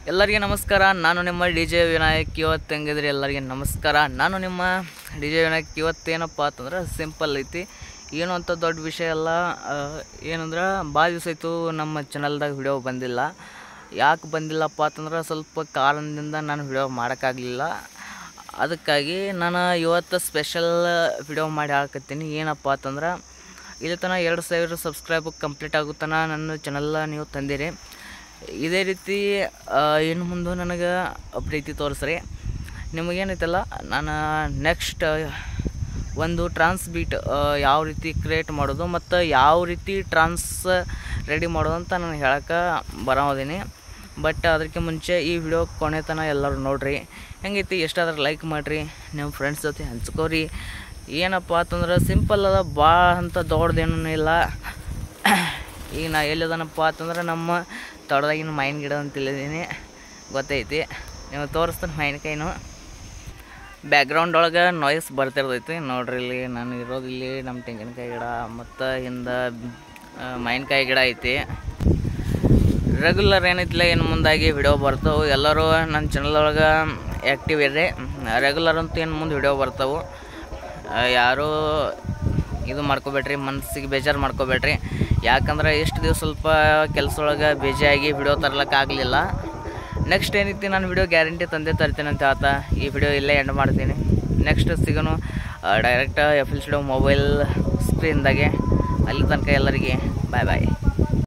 ಎಲ್ಲರಿಗೆ ನಮಸ್ಕಾರ ನಾನು ನಿಮ್ಮ ಡಿ ಜೆ ವಿನಾಯಕ್ ಇವತ್ತು ಹೆಂಗಿದ್ರಿ ಎಲ್ಲರಿಗೆ ನಮಸ್ಕಾರ ನಾನು ನಿಮ್ಮ ಡಿ ಜೆ ವಿನಾಯಕ್ ಇವತ್ತೇನಪ್ಪ ಅಂತಂದ್ರೆ ಸಿಂಪಲ್ ಐತಿ ಏನು ಅಂತ ದೊಡ್ಡ ವಿಷಯ ಅಲ್ಲ ಆ, ಏನಂದ್ರೆ ಭಾಳ ದಿವಸ ಆಯಿತು ನಮ್ಮ ಚಾನಲ್ದಾಗ ವಿಡಿಯೋ ಬಂದಿಲ್ಲ ಯಾಕೆ ಬಂದಿಲ್ಲಪ್ಪ ಅಂತಂದ್ರೆ ಸ್ವಲ್ಪ ಕಾರಣದಿಂದ ನಾನು ವಿಡಿಯೋ ಮಾಡೋಕ್ಕಾಗಲಿಲ್ಲ ಅದಕ್ಕಾಗಿ ನಾನು ಇವತ್ತು ಸ್ಪೆಷಲ್ ವಿಡಿಯೋ ಮಾಡಿ ಹಾಕತ್ತೀನಿ ಏನಪ್ಪ ಅಂತಂದ್ರೆ ಇಲ್ಲಿ ತನಕ ಎರಡು ಸಾವಿರ ಸಬ್ಸ್ಕ್ರೈಬ್ ಕಂಪ್ಲೀಟ್ ಆಗುತ್ತಾನ ನನ್ನ ಚಾನಲ್ಲ ನೀವು ತಂದಿರಿ ಇದೇ ರೀತಿ ಆ, ಇನ್ನು ಮುಂದೆ ನನಗೆ ಪ್ರೀತಿ ತೋರಿಸ್ರಿ ನಿಮಗೇನೈತಲ್ಲ ನಾನು ನೆಕ್ಸ್ಟ್ ಒಂದು ಟ್ರಾನ್ಸ್ ಬೀಟ್ ಯಾವ ರೀತಿ ಕ್ರಿಯೇಟ್ ಮಾಡೋದು ಮತ್ತು ಯಾವ ರೀತಿ ಟ್ರಾನ್ಸ್ ರೆಡಿ ಮಾಡೋದು ಅಂತ ನಾನು ಹೇಳಕ್ಕೆ ಬರೋದೀನಿ ಬಟ್ ಅದಕ್ಕೆ ಮುಂಚೆ ಈ ವಿಡಿಯೋ ಕೊನೆ ತನಕ ಎಲ್ಲರೂ ನೋಡ್ರಿ ಹೆಂಗೈತಿ ಎಷ್ಟಾದ್ರೂ ಲೈಕ್ ಮಾಡಿರಿ ನಿಮ್ಮ ಫ್ರೆಂಡ್ಸ್ ಜೊತೆ ಹಂಚ್ಕೋರಿ ಏನಪ್ಪ ಅಂತಂದ್ರೆ ಸಿಂಪಲ್ ಅದ ಭಾಳ ಅಂತ ದೊಡ್ಡದೇನೂ ಇಲ್ಲ ಈಗ ನಾ ಎಲ್ಲಿದನಪ್ಪ ಅಂತಂದ್ರೆ ನಮ್ಮ ತೋಟದಾಗಿನ ಮಾವಿನ ಗಿಡ ಅಂತ ಇಲ್ಲಿದ್ದೀನಿ ಗೊತ್ತೈತಿ ನೀವು ತೋರಿಸ್ತಾನೆ ಮಾವಿನಕಾಯಿನು ಬ್ಯಾಕ್ಗ್ರೌಂಡ್ ಒಳಗೆ ನಾಯ್ಸ್ ಬರ್ತಿರ್ತೈತಿ ನೋಡ್ರಿ ಇಲ್ಲಿ ನಾನು ಇರೋದು ಇಲ್ಲಿ ನಮ್ಮ ತೆಂಗಿನಕಾಯಿ ಗಿಡ ಮತ್ತು ಹಿಂದೆ ಮಾವಿನಕಾಯಿ ಗಿಡ ಐತಿ ರೆಗ್ಯುಲರ್ ಏನೈತಿಲ್ಲ ಏನು ಮುಂದಾಗಿ ವಿಡಿಯೋ ಬರ್ತಾವೆ ಎಲ್ಲರೂ ನನ್ನ ಚಾನಲ್ ಒಳಗೆ ಆ್ಯಕ್ಟಿವ್ ಇರ್ರಿ ರೆಗ್ಯುಲರ್ ಅಂತೂ ಏನು ಮುಂದೆ ವಿಡಿಯೋ ಬರ್ತಾವೆ ಯಾರೂ ಇದು ಮಾಡ್ಕೋಬೇಡ್ರಿ ಮನಸ್ಸಿಗೆ ಬೇಜಾರು ಮಾಡ್ಕೋಬೇಡ್ರಿ ಯಾಕಂದ್ರೆ ಎಷ್ಟು ದಿವಸ ಸ್ವಲ್ಪ ಕೆಲಸದೊಳಗೆ ಬೇಜಾಗಿ ವಿಡಿಯೋ ತರ್ಲಕ್ಕೆ ಆಗಲಿಲ್ಲ ನೆಕ್ಸ್ಟ್ ಏನೈತಿ ನಾನು ವಿಡಿಯೋ ಗ್ಯಾರಂಟಿ ತಂದೆ ತರ್ತೀನಿ ಅಂತ ಆತ ಈ ವಿಡಿಯೋ ಇಲ್ಲೇ ಎಂಡ್ ಮಾಡ್ತೀನಿ ನೆಕ್ಸ್ಟ್ ಸಿಗೋನು direct F L studio mobile ಸ್ಕ್ರೀನ್ದಾಗೆ ಅಲ್ಲಿ ತನಕ ಎಲ್ಲರಿಗೆ ಬಾಯ್ ಬಾಯ್